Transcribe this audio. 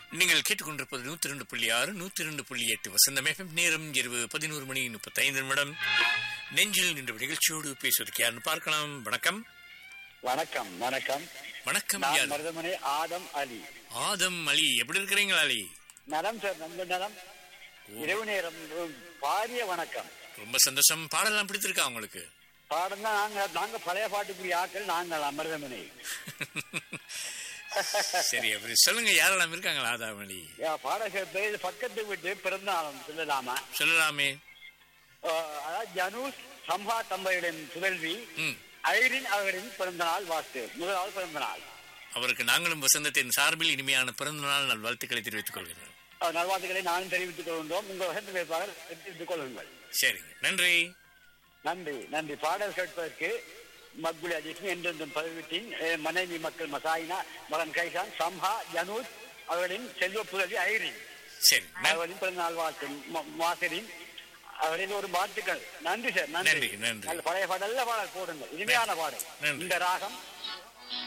நீங்கள் கேட்டுக்கொண்டிருப்பது நூத்தி ரெண்டு புள்ளி ஆறு நூத்தி ரெண்டு புள்ளி எட்டு வசந்தம் எஃப்எம் நேரம் இரவு பதினோரு மணி முப்பத்தைந்து நிமிடம் நெஞ்சில் நின்ற நிகழ்ச்சியோடு பேசுவதற்கு யாருன்னு பார்க்கலாம் வணக்கம் வணக்கம் வணக்கம் வணக்கம் நான் யார் மருதமனை ஆதம் அலி ஆதம் அலி எப்படி இருக்கிறீங்களா அலி நலம் சார் நல்ல நலம் இரவு நேரம் உம், பாரிய வணக்கம் ரொம்ப சந்தோஷம் பாடலாம் பிடித்திருக்கா உங்களுக்கு பாடம் தான் நாங்க நாங்க பழைய பாட்டுக்குரிய ஆட்கள் நாங்கள் அமிர்தமனை சரி அப்படி சொல்லுங்க யாரெல்லாம் இருக்காங்களா ஆதாம் அலி பாடகர் பேர் பக்கத்து வீட்டு பிறந்தாலும் சொல்லலாமா சொல்லலாமே அஹ், அதாவது ஜனூஸ் சம்பா தம்பையுடன் புதல்வி ம் ஐரின் அவரின் பிறந்த நாள் வாஸ்து முதலாவது பிறந்த நாள் அவருக்கு நாங்களும் வசந்தத்தின் சார்பில் இனிமையான பிறந்த நாள் நல்வாழ்த்துக்களை தெரிவித்துக் கொள்கிறோம் அஹ், நல்வாழ்த்துக்களை நானும் தெரிவித்துக் கொள்கின்றோம் உங்கள் வசந்த வேட்பாளர் தெரிவித்துக் கொள்ளுங்கள் சரிங்க நன்றி நன்றி நன்றி பாடல் கேட்பதற்கு மக்குலி அஜித்மி என்றென்றும் பதிவிட்டின் அஹ், மனைவி மக்கள் மசாயினா மகன் கைசான் சம்ஹா ஜனூத் அவர்களின் செல்வ புதவி ஐரின் சரி நன்றி. அவர்களின் பிறந்த நாள் வாழ்த்து ம- மாசிரின் அவரின் ஒரு வாழ்த்துக்கள் நன்றி சார் நன்றி, நன்றி நன்றி. நல்ல பழைய பாடல் நல்ல பாடல் போடுங்க இனிமையான பாடல் நன்றி. இந்த ராகம்